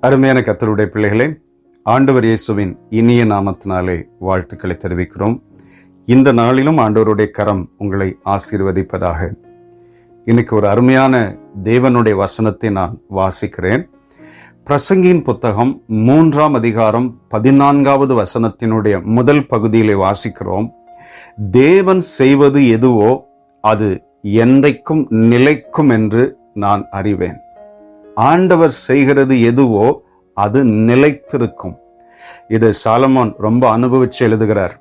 அருமையான கத்தருடைய பிள்ளைகளே ஆண்டவர் இயேசுவின் இனிய நாமத்தினாலே வாழ்த்துக்களை தெரிவிக்கிறோம் இந்த நாளிலும் ஆண்டவருடைய கரம் உங்களை ஆசீர்வதிப்பதாக இன்னைக்கு ஒரு அருமையான தேவனுடைய வசனத்தை நான் வாசிக்கிறேன் பிரசங்கியின் புத்தகம் மூன்றாம் அதிகாரம் பதினான்காவது வசனத்தினுடைய முதல் பகுதியிலே வாசிக்கிறோம் தேவன் செய்வது எதுவோ அது என்றைக்கும் நிலைக்கும் என்று நான் அறிவேன் ஆண்டவர் செய்கிறது எதுவோ அது நிலைத்திருக்கும் இது சாலமோன் ரொம்ப அனுபவிச்சு எழுதுகிறார்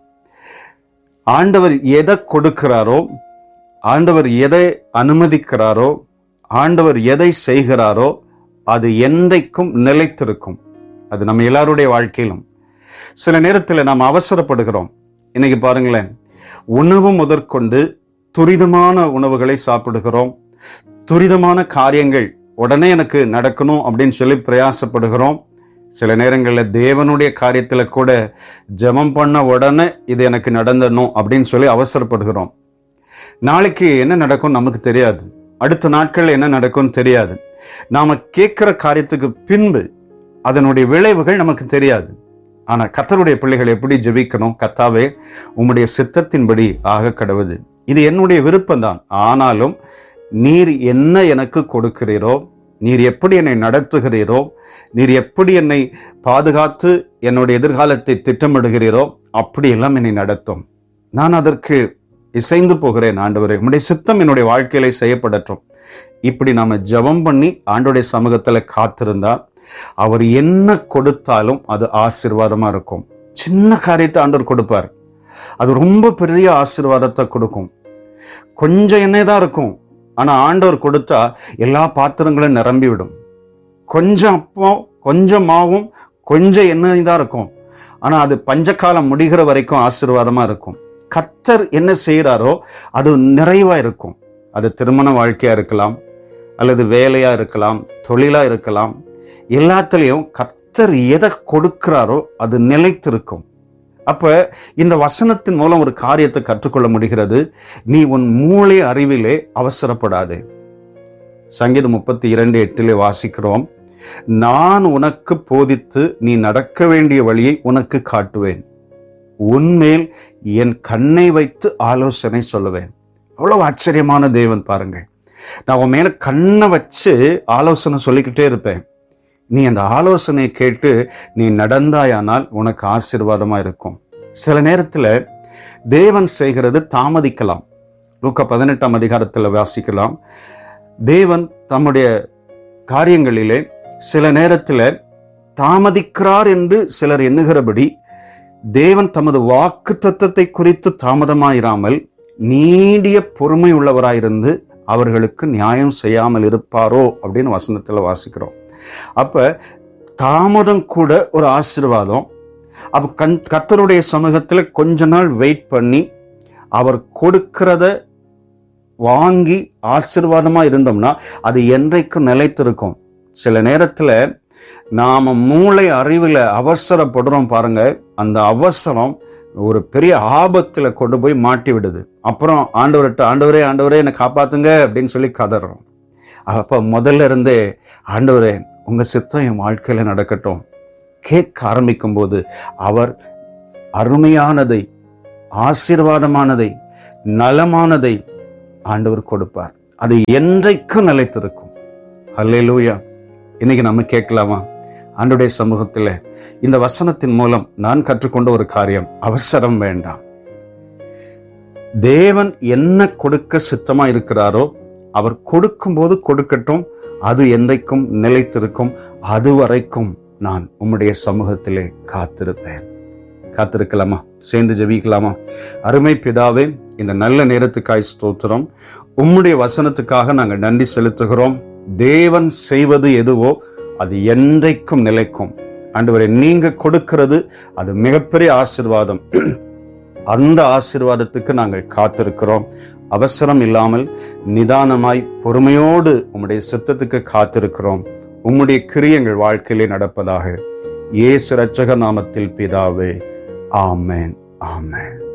ஆண்டவர் எதை கொடுக்கிறாரோ ஆண்டவர் எதை அனுமதிக்கிறாரோ ஆண்டவர் எதை செய்கிறாரோ அது என்றைக்கும் நிலைத்திருக்கும் அது நம்ம எல்லாருடைய வாழ்க்கையிலும் சில நேரத்தில் நாம் அவசரப்படுகிறோம் இன்னைக்கு பாருங்களேன் உணவு முதற்கொண்டு துரிதமான உணவுகளை சாப்பிடுகிறோம் துரிதமான காரியங்கள் உடனே எனக்கு நடக்கணும் அப்படின்னு சொல்லி பிரயாசப்படுகிறோம் சில நேரங்களில் தேவனுடைய காரியத்தில் கூட ஜெபம் பண்ண உடனே இது எனக்கு நடந்தணும் அப்படின்னு சொல்லி அவசரப்படுகிறோம் நாளைக்கு என்ன நடக்கும் நமக்கு தெரியாது அடுத்த நாட்கள் என்ன நடக்கும்னு தெரியாது நாம கேட்கிற காரியத்துக்கு பின்பு அதனுடைய விளைவுகள் நமக்கு தெரியாது ஆனா கத்தருடைய பிள்ளைகள் எப்படி ஜெபிக்கணும் கத்தாவே உம்முடைய சித்தத்தின்படி ஆக கடவுது இது என்னுடைய விருப்பம்தான் ஆனாலும் நீர் என்ன எனக்கு கொடுக்கிறீரோ நீர் எப்படி என்னை நடத்துகிறீரோ நீர் எப்படி என்னை பாதுகாத்து என்னுடைய எதிர்காலத்தை திட்டமிடுகிறீரோ அப்படியெல்லாம் என்னை நடத்தும் நான் அதற்கு இசைந்து போகிறேன் ஆண்டவரே உம்முடைய சித்தம் என்னுடைய வாழ்க்கையில செய்யப்படட்டும் இப்படி நாம ஜெபம் பண்ணி ஆண்டோடைய சமூகத்துல காத்திருந்தா அவர் என்ன கொடுத்தாலும் அது ஆசீர்வாதமா இருக்கும் சின்ன காரியத்தை ஆண்டவர் கொடுப்பார் அது ரொம்ப பெரிய ஆசீர்வாதத்தை கொடுக்கும் கொஞ்சம் எண்ணெய் தான் இருக்கும் ஆனா ஆண்டவர் கொடுத்தா எல்லா பாத்திரங்களும் நிரம்பி விடும் கொஞ்சம் அப்பம் கொஞ்சம் மாவும் கொஞ்சம் எண்ணெய் தான் இருக்கும் ஆனா அது பஞ்சகாலம் முடிகிற வரைக்கும் ஆசீர்வாதமா இருக்கும் கர்த்தர் என்ன செய்கிறாரோ அது நிறைவா இருக்கும் அது திருமண வாழ்க்கையா இருக்கலாம் அல்லது வேலையா இருக்கலாம் தொழிலா இருக்கலாம் எல்லாத்துலேயும் கர்த்தர் எதை கொடுக்கிறாரோ அது நிலைத்திருக்கும் அப்ப இந்த வசனத்தின் மூலம் ஒரு காரியத்தை கற்றுக்கொள்ள முடிகிறது நீ உன் மூளை அறிவிலே அவசரப்படாதே சங்கீதம் முப்பத்தி இரண்டு எட்டிலே வாசிக்கிறோம் நான் உனக்கு போதித்து நீ நடக்க வேண்டிய வழியை உனக்கு காட்டுவேன் உன்மேல் என் கண்ணை வைத்து ஆலோசனை சொல்லுவேன் அவ்வளவு ஆச்சரியமான தேவன் பாருங்கள் நான் உன் மேல கண்ணை வச்சு ஆலோசனை சொல்லிக்கிட்டே இருப்பேன் நீ அந்த ஆலோசனையை கேட்டு நீ நடந்தாயானால் உனக்கு ஆசீர்வாதமா இருக்கும் சில நேரத்துல தேவன் செய்கிறது தாமதிக்கலாம் லூக்கா பதினெட்டாம் அதிகாரத்தில் வாசிக்கலாம் தேவன் தம்முடைய காரியங்களிலே சில நேரத்தில் தாமதிக்கிறார் என்று சிலர் எண்ணுகிறபடி தேவன் தமது வாக்கு தத்தத்தை குறித்து தாமதமாயிராமல் நீடிய பொறுமை உள்ளவராயிருந்து அவர்களுக்கு நியாயம் செய்யாமல் இருப்பாரோ அப்படின்னு வசனத்தில் வாசிக்கிறோம் அப்ப தாமதம் கூட ஒரு ஆசீர்வாதம் அப்ப கண் கத்தருடைய சமூகத்தில் கொஞ்ச நாள் வெயிட் பண்ணி அவர் கொடுக்கிறத வாங்கி ஆசீர்வாதமா இருந்தோம்னா அது என்றைக்கும் நிலைத்திருக்கும் சில நேரத்துல நாம மூளை அறிவுல அவசரப்படுறோம் பாருங்க அந்த அவசரம் ஒரு பெரிய ஆபத்துல கொண்டு போய் மாட்டி விடுது அப்புறம் ஆண்டவர்கிட்ட ஆண்டவரே ஆண்டவரே என்னை காப்பாத்துங்க அப்படின்னு சொல்லி கதறோம் அப்ப முதல்ல இருந்தே ஆண்டவரே உங்க சித்தம் என் வாழ்க்கையில நடக்கட்டும் கேட்க ஆரம்பிக்கும் போது அவர் அருமையானதை ஆசீர்வாதமானதை நலமானதை ஆண்டவர் கொடுப்பார் அது என்றைக்கும் நிலைத்திருக்கும் அல்லேலூயா இன்னைக்கு நம்ம கேட்கலாமா ஆண்டுடைய சமூகத்தில் இந்த வசனத்தின் மூலம் நான் கற்றுக்கொண்ட ஒரு காரியம் அவசரம் வேண்டாம் தேவன் என்ன கொடுக்க சித்தமா இருக்கிறாரோ அவர் கொடுக்கும்போது கொடுக்கட்டும் அது என்றைக்கும் நிலைத்திருக்கும் அது வரைக்கும் நான் உம்முடைய சமூகத்திலே காத்திருப்பேன் காத்திருக்கலாமா சேர்ந்து ஜெபிக்கலாமா அருமை பிதாவே இந்த நல்ல நேரத்துக்காய் ஸ்தோத்திரம் உம்முடைய வசனத்துக்காக நாங்கள் நன்றி செலுத்துகிறோம் தேவன் செய்வது எதுவோ அது என்றைக்கும் நிலைக்கும் ஆண்டவரை நீங்க கொடுக்கிறது அது மிகப்பெரிய ஆசிர்வாதம் அந்த ஆசிர்வாதத்துக்கு நாங்கள் காத்திருக்கிறோம் அவசரம் இல்லாமல் நிதானமாய் பொறுமையோடு உம்முடைய சித்தத்துக்கு காத்திருக்கிறோம் உம்முடைய கிரியங்கள் வாழ்க்கையிலே நடப்பதாக இயேசு ரட்சக நாமத்தில் பிதாவே ஆமேன் ஆமேன்